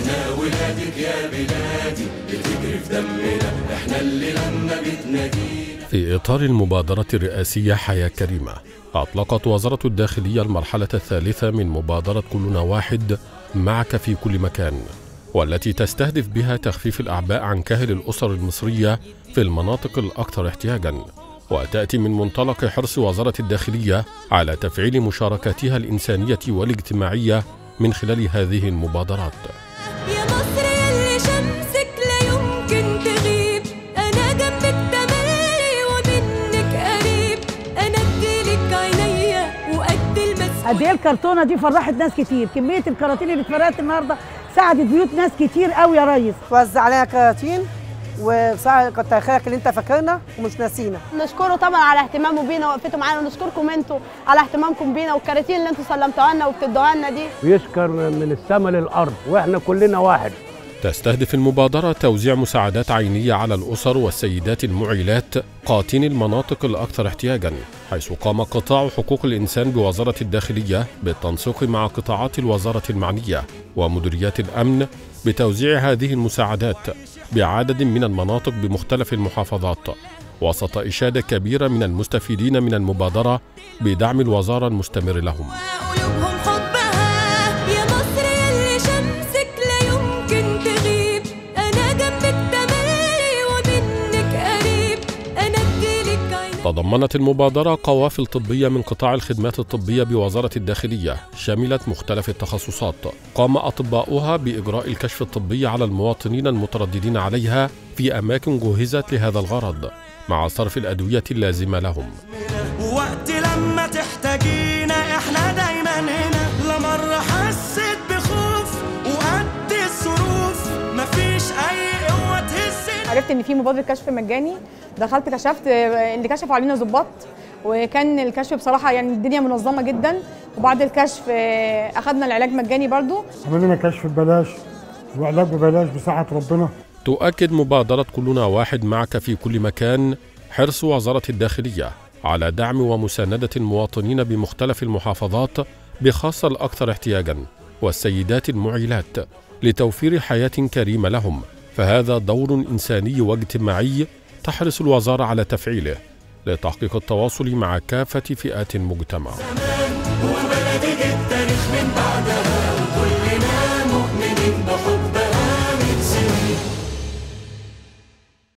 احنا ولادك يا بلادي بتجري في دمنا احنا اللي لما بتنادينا في إطار المبادرة الرئاسية حياة كريمة أطلقت وزارة الداخلية المرحلة الثالثة من مبادرة كلنا واحد معك في كل مكان والتي تستهدف بها تخفيف الأعباء عن كاهل الأسر المصرية في المناطق الأكثر احتياجاً وتأتي من منطلق حرص وزارة الداخلية على تفعيل مشاركاتها الإنسانية والاجتماعية من خلال هذه المبادرات يا مصر يلي شمسك لا يمكن تغيب انا جنبك تملي ومنك قريب انا اديلك عينيا وقد المسؤولية قد ايه الكرتونه دي فرحت ناس كتير كميه الكراتين اللي اتفرقت النهارده ساعدت بيوت ناس كتير قوي يا ريس وزع علينا كراتين وبصراحه كتر خيرك اللي انت فاكرنا ومش ناسينا نشكره طبعا على اهتمامه بينا ووقفته معانا ونشكركم انتوا على اهتمامكم بينا والكراتين اللي انتوا سلمتوها لنا وبتدوها لنا دي ويشكر من السماء للارض واحنا كلنا واحد تستهدف المبادرة توزيع مساعدات عينية على الأسر والسيدات المعيلات قاتين المناطق الأكثر احتياجاً حيث قام قطاع حقوق الإنسان بوزارة الداخلية بالتنسيق مع قطاعات الوزارة المعنية ومديريات الأمن بتوزيع هذه المساعدات بعدد من المناطق بمختلف المحافظات وسط إشادة كبيرة من المستفيدين من المبادرة بدعم الوزارة المستمر لهم وقلوبهم حبها يا مصر يلي شمسك لا يمكن تغيب انا جنبك تملي ومنك قريب انا اديلك عينيا تضمنت المبادرة قوافل طبية من قطاع الخدمات الطبية بوزارة الداخلية شملت مختلف التخصصات قام أطباؤها بإجراء الكشف الطبي على المواطنين المترددين عليها في أماكن جهزت لهذا الغرض مع صرف الأدوية اللازمة لهم ووقت لما تحتاجينا احنا دايما هنا لا مرة حسيت بخوف وقد الظروف مفيش اي قوة تهزنا عرفت ان في مبادره كشف مجاني دخلت كشفت اللي كشفوا علينا ظباط وكان الكشف بصراحه يعني الدنيا منظمه جدا وبعد الكشف آه، اخذنا العلاج مجاني برضو عمل لنا كشف ببلاش وعلاج ببلاش بسعة ربنا تؤكد مبادرة كلنا واحد معك في كل مكان حرص وزارة الداخلية على دعم ومساندة المواطنين بمختلف المحافظات بخاصة الأكثر احتياجا والسيدات المعيلات لتوفير حياة كريمة لهم فهذا دور إنساني واجتماعي تحرص الوزارة على تفعيله لتحقيق التواصل مع كافة فئات المجتمع وبلدي التاريخ من بعدها وكل